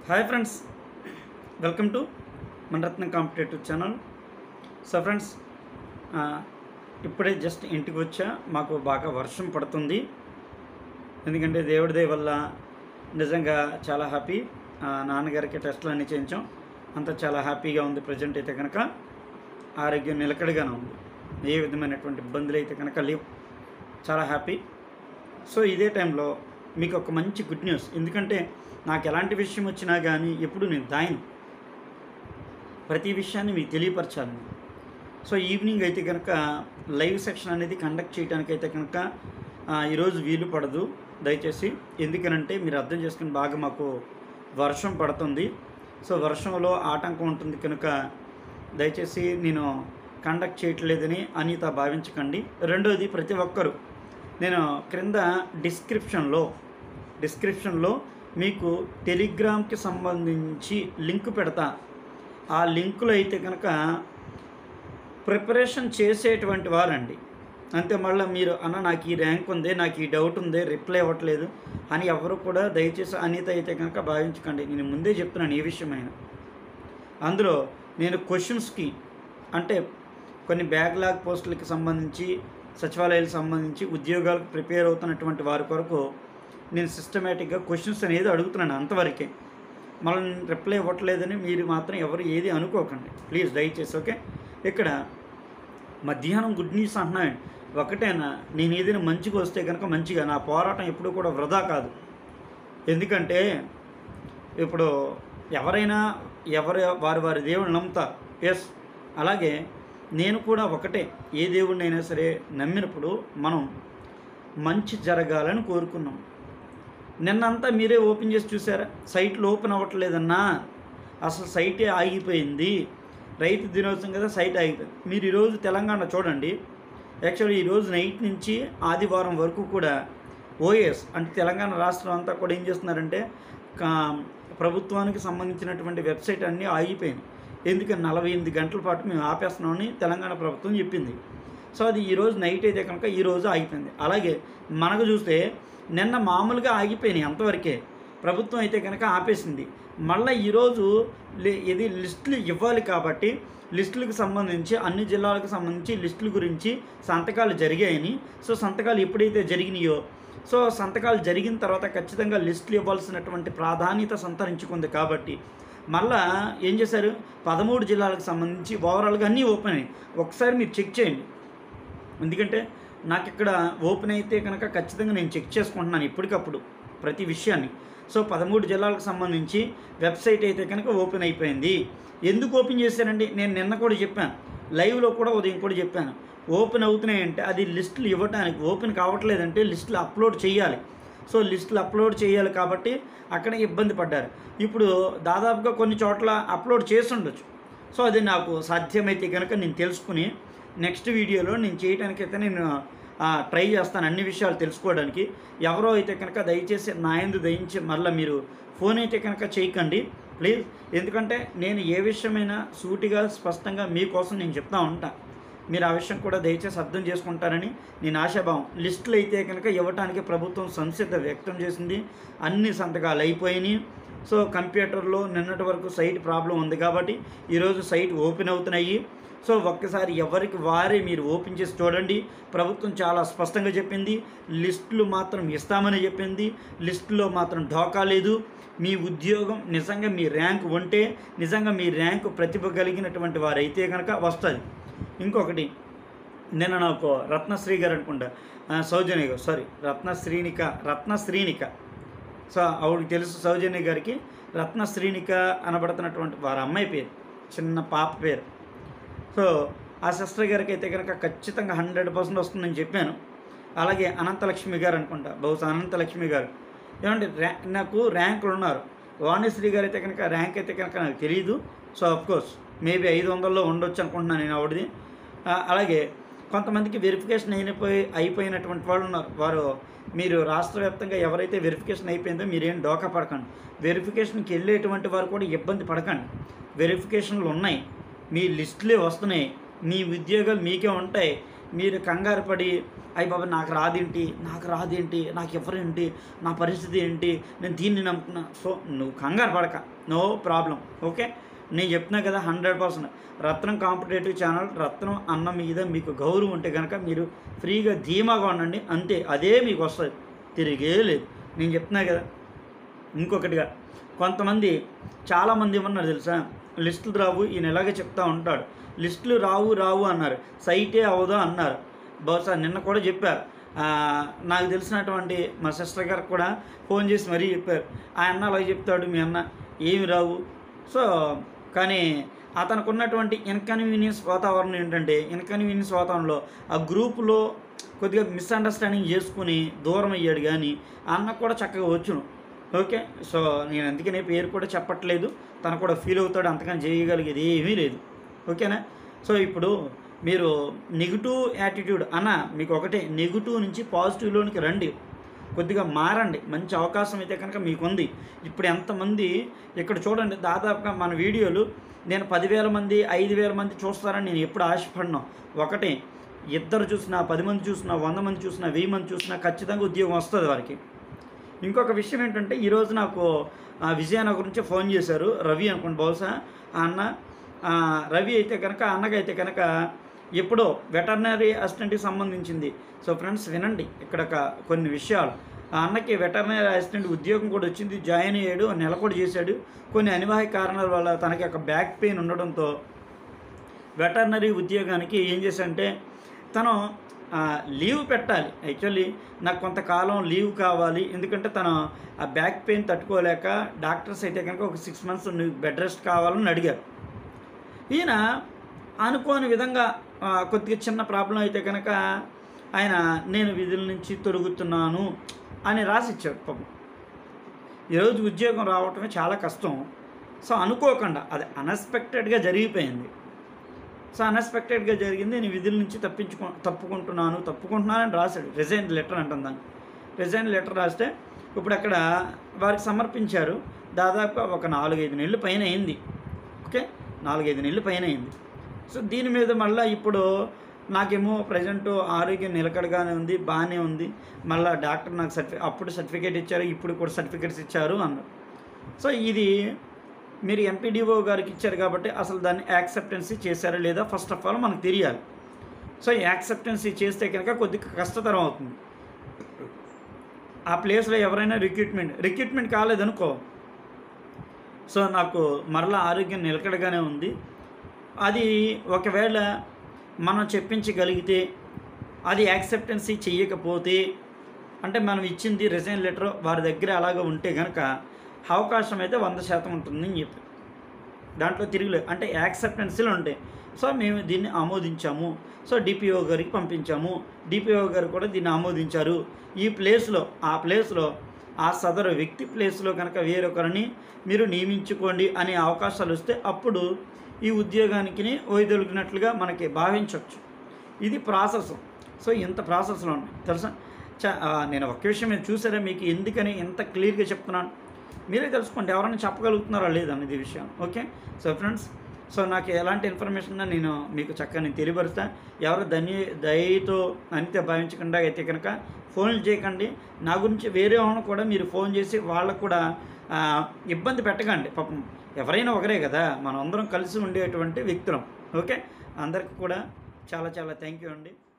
hi friends welcome to Manaratna competitive channel so friends ఆ, ఇప్పుడే just ఇంటికి వచ్చా మాకు బాగా వర్షం పడుతుంది ఎందుకంటే దేవుడి దయ వల్ల నిజంగా చాలా హ్యాపీ ఆ, నాన్నగారికి టెస్టులు అన్నీ చేయించాం అంతా చాలా హ్యాపీగా ఉంది ప్రజెంట్ అయితే కనుక ఆరోగ్యం నిలకడగానే ఉంది ఏ విధమైనటువంటి ఇబ్బందులు అయితే కనుక లేవు చాలా హ్యాపీ సో ఇదే టైంలో మీకు ఒక మంచి గుడ్ న్యూస్ ఎందుకంటే నాకు ఎలాంటి విషయం వచ్చినా కానీ ఎప్పుడు నేను దాయను ప్రతి విషయాన్ని మీకు తెలియపరచాలి సో ఈవినింగ్ అయితే కనుక లైవ్ సెక్షన్ అనేది కండక్ట్ చేయడానికి అయితే కనుక ఆ, ఈరోజు వీలు పడదు దయచేసి ఎందుకనంటే మీరు అర్థం చేసుకుని బాగా మాకు వర్షం పడుతుంది సో వర్షంలో ఆటంకం ఉంటుంది కనుక దయచేసి నేను కండక్ట్ చేయట్లేదని అనిత భావించకండి రెండోది ప్రతి ఒక్కరు నేను క్రింద డిస్క్రిప్షన్లో డిస్క్రిప్షన్లో మీకు టెలిగ్రామ్కి సంబంధించి లింక్ పెడతా ఆ లింకులో అయితే కనుక ప్రిపరేషన్ చేసేటువంటి వారండి అంతే మళ్ళీ మీరు అన్న నాకు ఈ ర్యాంక్ ఉంది నాకు ఈ డౌట్ ఉంది రిప్లై ఇవ్వట్లేదు అని ఎవరు కూడా దయచేసి అనిత అయితే కనుక భావించకండి నేను ముందే చెప్తున్నాను ఏ విషయమైనా అందులో నేను క్వశ్చన్స్కి అంటే కొన్ని బ్యాక్లాగ్ పోస్టులకి సంబంధించి సచివాలయాలకు సంబంధించి ఉద్యోగాలకు ప్రిపేర్ అవుతున్నటువంటి వారి కొరకు నేను సిస్టమేటిక్గా క్వశ్చన్స్ అనేది అడుగుతున్నాను అంతవరకే మళ్ళీ నేను రిప్లై ఇవ్వట్లేదని మీరు మాత్రం ఎవరు ఏది అనుకోకండి ప్లీజ్ దయచేసి ఓకే ఇక్కడ మధ్యాహ్నం గుడ్ న్యూస్ అంటున్నాను ఒకటేనా నేను ఏదైనా మంచిగా వస్తే కనుక మంచిగా నా పోరాటం ఎప్పుడూ కూడా వృధా కాదు ఎందుకంటే ఇప్పుడు ఎవరైనా ఎవరి వారి వారి దేవుని నమ్ముతారు ఎస్ అలాగే నేను కూడా ఒకటే ఏ దేవుడినైనా సరే నమ్మినప్పుడు మనం మంచి జరగాలని కోరుకున్నాం నిన్నంతా మీరే ఓపెన్ చేసి చూసారా సైట్లు ఓపెన్ అవ్వట్లేదన్నా అసలు సైటే ఆగిపోయింది రైతు దినోత్సవం కదా సైట్ ఆగిపోయింది మీరు ఈరోజు తెలంగాణ చూడండి యాక్చువల్లీ ఈరోజు నైట్ నుంచి ఆదివారం వరకు కూడా ఓఎస్ అంటే తెలంగాణ రాష్ట్రం అంతా కూడా ఏం చేస్తున్నారంటే కా- ప్రభుత్వానికి సంబంధించినటువంటి వెబ్సైట్ అన్నీ ఆగిపోయినాయి ఎందుకని నలభై ఎనిమిది గంటల పాటు మేము ఆపేస్తున్నామని తెలంగాణ ప్రభుత్వం చెప్పింది సో అది ఈరోజు నైట్ అయితే కనుక ఈరోజు ఆగిపోయింది అలాగే మనకు చూస్తే నిన్న మామూలుగా ఆగిపోయినాయి అంతవరకే ప్రభుత్వం అయితే కనుక ఆపేసింది మళ్ళీ ఈరోజు లే- ఇది లిస్టులు ఇవ్వాలి కాబట్టి లిస్టులకు సంబంధించి అన్ని జిల్లాలకు సంబంధించి లిస్టుల గురించి సంతకాలు జరిగాయని సో సంతకాలు ఎప్పుడైతే జరిగినాయో సో సంతకాలు జరిగిన తర్వాత ఖచ్చితంగా లిస్టులు ఇవ్వాల్సినటువంటి ప్రాధాన్యత సంతరించుకుంది కాబట్టి మళ్ళా ఏం చేశారు పదమూడు జిల్లాలకు సంబంధించి ఓవరాల్గా అన్నీ ఓపెన్ అయ్యాయి ఒకసారి మీరు చెక్ చేయండి ఎందుకంటే నాకు ఇక్కడ ఓపెన్ అయితే కనుక ఖచ్చితంగా నేను చెక్ చేసుకుంటున్నాను ఎప్పటికప్పుడు ప్రతి విషయాన్ని సో పదమూడు జిల్లాలకు సంబంధించి వెబ్సైట్ అయితే కనుక ఓపెన్ అయిపోయింది ఎందుకు ఓపెన్ చేశానండి నేను నిన్న కూడా చెప్పాను లైవ్లో కూడా ఉదయం కూడా చెప్పాను ఓపెన్ అవుతున్నాయంటే అది లిస్టులు ఇవ్వడానికి ఓపెన్ కావట్లేదంటే లిస్టులు అప్లోడ్ చేయాలి సో లిస్టులు అప్లోడ్ చేయాలి కాబట్టి అక్కడ ఇబ్బంది పడ్డారు ఇప్పుడు దాదాపుగా కొన్ని చోట్ల అప్లోడ్ చేసి ఉండొచ్చు సో అది నాకు సాధ్యమైతే కనుక నేను తెలుసుకుని నెక్స్ట్ వీడియోలో నేను చేయడానికైతే నేను ఆ, ట్రై చేస్తాను అన్ని విషయాలు తెలుసుకోవడానికి ఎవరో అయితే కనుక దయచేసి నా ఎందు దయించి మళ్ళీ మీరు ఫోన్ అయితే కనుక చేయకండి ప్లీజ్ ఎందుకంటే నేను ఏ విషయమైనా సూటిగా స్పష్టంగా మీకోసం నేను చెప్తా ఉంటా మీరు ఆ విషయం కూడా దయచేసి అర్థం చేసుకుంటారని నేను ఆశాభావం లిస్టులు అయితే కనుక ఇవ్వడానికి ప్రభుత్వం సంసిద్ధ వ్యక్తం చేసింది అన్ని సంతకాలు అయిపోయినాయి సో కంప్యూటర్లో నిన్నటి వరకు సైట్ ప్రాబ్లం ఉంది కాబట్టి ఈరోజు సైట్ ఓపెన్ అవుతున్నాయి సో ఒక్కసారి ఎవరికి వారే మీరు ఓపెన్ చేసి చూడండి ప్రభుత్వం చాలా స్పష్టంగా చెప్పింది లిస్టులు మాత్రం ఇస్తామని చెప్పింది లిస్టులో మాత్రం ఢోకా లేదు మీ ఉద్యోగం నిజంగా మీ ర్యాంక్ ఉంటే నిజంగా మీ ర్యాంకు ప్రతిభ కలిగినటువంటి వారైతే కనుక వస్తుంది ఇంకొకటి నిన్న నాకు రత్నశ్రీ గారు అనుకుంటా ఆ, సౌజన్య గారు సారీ రత్నశ్రీనిక రత్నశ్రీనిక సో ఆవిడకి తెలుసు సౌజన్య గారికి రత్నశ్రీనిక అనబడుతున్నటువంటి వారి అమ్మాయి పేరు చిన్న పాప పేరు సో ఆ సిస్టర్ గారికి అయితే కనుక ఖచ్చితంగా హండ్రెడ్ పర్సెంట్ వస్తుందని చెప్పాను అలాగే అనంతలక్ష్మి గారు అనుకుంటా బహుశా అనంతలక్ష్మి గారు ఏమంటే ర్యా నాకు ర్యాంకులు ఉన్నారు వాణిశ్రీ గారు అయితే కనుక ర్యాంక్ అయితే కనుక నాకు తెలియదు సో కోర్స్ మేబీ ఐదు వందల్లో ఉండొచ్చు అనుకుంటున్నాను నేను ఆవిడది ఆ, అలాగే కొంతమందికి వెరిఫికేషన్ అయిపోయి అయిపోయినటువంటి వాళ్ళు ఉన్నారు వారు మీరు రాష్ట్ర వ్యాప్తంగా ఎవరైతే వెరిఫికేషన్ అయిపోయిందో మీరేం డోకా పడకండి వెరిఫికేషన్కి వెళ్ళేటువంటి వారు కూడా ఇబ్బంది పడకండి వెరిఫికేషన్లు ఉన్నాయి మీ లిస్టులే వస్తున్నాయి మీ ఉద్యోగాలు మీకే ఉంటాయి మీరు కంగారు పడి అయ్యి బాబా నాకు రాదేంటి నాకు రాదేంటి నాకు ఎవరేంటి నా పరిస్థితి ఏంటి నేను దీన్ని నమ్ముతున్నా సో నువ్వు కంగారు పడక నో ప్రాబ్లం ఓకే నేను చెప్తున్నా కదా hundred percent Ratnam competitive channel Ratnam అన్న మీద మీకు గౌరవం ఉంటే కనుక మీరు ఫ్రీగా ధీమాగా ఉండండి అంతే అదే మీకు వస్తుంది తిరిగే లేదు నేను చెప్తున్నా కదా ఇంకొకటిగా కొంతమంది చాలామంది ఏమన్నారు తెలుసా లిస్టులు రావు ఈయన ఎలాగే చెప్తా ఉంటాడు లిస్టులు రావు రావు అన్నారు సైటే అవదా అన్నారు బహుశా నిన్న కూడా చెప్పారు ఆ, నాకు తెలిసినటువంటి మా సిస్టర్ గారికి కూడా ఫోన్ చేసి మరీ చెప్పారు ఆ అన్న అలాగే చెప్తాడు మీ అన్న ఏమి రావు సో కానీ అతనికి ఉన్నటువంటి ఇన్కన్వీనియన్స్ వాతావరణం ఏంటంటే ఇన్కన్వీనియన్స్ వాతావరణంలో ఆ గ్రూపులో కొద్దిగా మిస్అండర్స్టాండింగ్ చేసుకుని దూరం అయ్యాడు కానీ ఆ అన్న కూడా చక్కగా వచ్చును ఓకే సో నేను అందుకనే పేరు కూడా చెప్పట్లేదు తను కూడా ఫీల్ అవుతాడు అంతకని చేయగలిగేది ఏమీ లేదు ఓకేనా సో ఇప్పుడు మీరు నెగిటివ్ యాటిట్యూడ్ అన్న మీకు ఒకటే నెగిటివ్ నుంచి పాజిటివ్లోనికి రండి కొద్దిగా మారండి మంచి అవకాశం అయితే కనుక మీకుంది ఇప్పుడు ఎంతమంది ఇక్కడ చూడండి దాదాపుగా మన వీడియోలు నేను పదివేల మంది ఐదు వేల మంది చూస్తారని నేను ఎప్పుడు ఆశపడినా ఒకటే ఇద్దరు చూసినా పది మంది చూసినా వంద మంది చూసినా వెయ్యి మంది చూసినా ఖచ్చితంగా ఉద్యోగం వస్తుంది వారికి ఇంకొక విషయం ఏంటంటే ఈరోజు నాకు ఆ, విజయనగరం నుంచి ఫోన్ చేశారు రవి అనుకోండి బహుశా ఆ అన్న ఆ, రవి అయితే కనుక ఆ అన్నకైతే కనుక ఎప్పుడో వెటర్నరీ అసిస్టెంట్కి సంబంధించింది సో ఫ్రెండ్స్ వినండి ఇక్కడ ఒక కొన్ని విషయాలు ఆ అన్నకి వెటర్నరీ అసిస్టెంట్ ఉద్యోగం కూడా వచ్చింది జాయిన్ అయ్యాడు నెల కూడా చేశాడు కొన్ని అనివార్య కారణాల వల్ల తనకి ఒక బ్యాక్ పెయిన్ ఉండడంతో వెటర్నరీ ఉద్యోగానికి ఏం చేశాడంటే తను ఆ, లీవ్ పెట్టాలి యాక్చువల్లీ నాకు కొంతకాలం లీవ్ కావాలి ఎందుకంటే తను ఆ బ్యాక్ పెయిన్ తట్టుకోలేక డాక్టర్స్ అయితే కనుక ఒక సిక్స్ మంత్స్ బెడ్ రెస్ట్ కావాలని అడిగారు ఈయన అనుకోని విధంగా ఆ, కొద్దిగా చిన్న ప్రాబ్లం అయితే కనుక ఆయన నేను విధుల నుంచి తొలుగుతున్నాను అని రాసిచ్చాడు పాపం ఈరోజు ఉద్యోగం రావటమే చాలా కష్టం సో అనుకోకుండా అది అన్ఎక్స్పెక్టెడ్గా జరిగిపోయింది సో అన్ఎక్స్పెక్టెడ్గా జరిగింది నేను విధుల నుంచి తప్పించుకు తప్పుకుంటున్నాను తప్పుకుంటున్నానని రాశాడు రిజైన్ లెటర్ అంటాం దాన్ని రిజైన్ లెటర్ రాస్తే ఇప్పుడు అక్కడ వారికి సమర్పించారు దాదాపు ఒక నాలుగైదు నెలలు పైన అయింది ఓకే నాలుగైదు నెలలు పైన అయింది సో దీని మీద మళ్ళీ ఇప్పుడు నాకేమో ప్రజెంట్ ఆరోగ్యం నిలకడగానే ఉంది బాగానే ఉంది మళ్ళీ డాక్టర్ నాకు సర్టిఫి అప్పుడు సర్టిఫికేట్ ఇచ్చారు ఇప్పుడు కూడా సర్టిఫికేట్స్ ఇచ్చారు అన్నారు సో ఇది మీరు ఎంపీడీఓ గారికి ఇచ్చారు కాబట్టి అసలు దాన్ని యాక్సెప్టెన్సీ చేశారా లేదా ఫస్ట్ ఆఫ్ ఆల్ మనకు తెలియాలి సో యాక్సెప్టెన్సీ చేస్తే కనుక కొద్దిగా కష్టతరం అవుతుంది ఆ ప్లేస్లో ఎవరైనా రిక్రూట్మెంట్ రిక్రూట్మెంట్ కాలేదనుకో సో నాకు మరలా ఆరోగ్యం నిలకడగానే ఉంది అది ఒకవేళ మనం చెప్పించగలిగితే అది యాక్సెప్టెన్సీ చెయ్యకపోతే అంటే మనం ఇచ్చింది రిజైన్ లెటర్ వారి దగ్గర అలాగే ఉంటే కనుక అవకాశం అయితే వంద శాతం ఉంటుందని చెప్పి దాంట్లో తిరుగులేదు అంటే యాక్సెప్టెన్సీలు ఉంటాయి సో మేము దీన్ని ఆమోదించాము సో డిపిఓ గారికి పంపించాము డిపిఓ గారు కూడా దీన్ని ఆమోదించారు ఈ ప్లేస్లో ఆ ప్లేస్లో ఆ సదరు వ్యక్తి ప్లేస్లో కనుక వేరొకరిని మీరు నియమించుకోండి అనే అవకాశాలు వస్తే అప్పుడు ఈ ఉద్యోగానికి వైదొలిగినట్లుగా మనకి భావించవచ్చు ఇది ప్రాసెస్ సో ఇంత ప్రాసెస్లో ఉన్నాయి తెలుసా చ ఆ, నేను ఒక్క విషయం మీరు చూసారా మీకు ఎందుకని ఎంత క్లియర్గా చెప్తున్నాను మీరే తెలుసుకోండి ఎవరైనా చెప్పగలుగుతున్నారా లేదన్నది ఈ విషయం ఓకే సో ఫ్రెండ్స్ సో నాకు ఎలాంటి ఇన్ఫర్మేషన్ ఉన్నా నేను మీకు చక్కగా నేను తెలియపరుస్తా ఎవరు ధన్య దయతో అనితే భావించకుండా అయితే కనుక ఫోన్లు చేయకండి నా గురించి వేరే వాళ్ళని కూడా మీరు ఫోన్ చేసి వాళ్ళకు కూడా ఆ, ఇబ్బంది పెట్టకండి పాపం ఎవరైనా ఒకరే కదా మనం అందరం కలిసి ఉండేటువంటి వ్యక్తులం ఓకే అందరికి కూడా చాలా చాలా థ్యాంక్ యూ అండి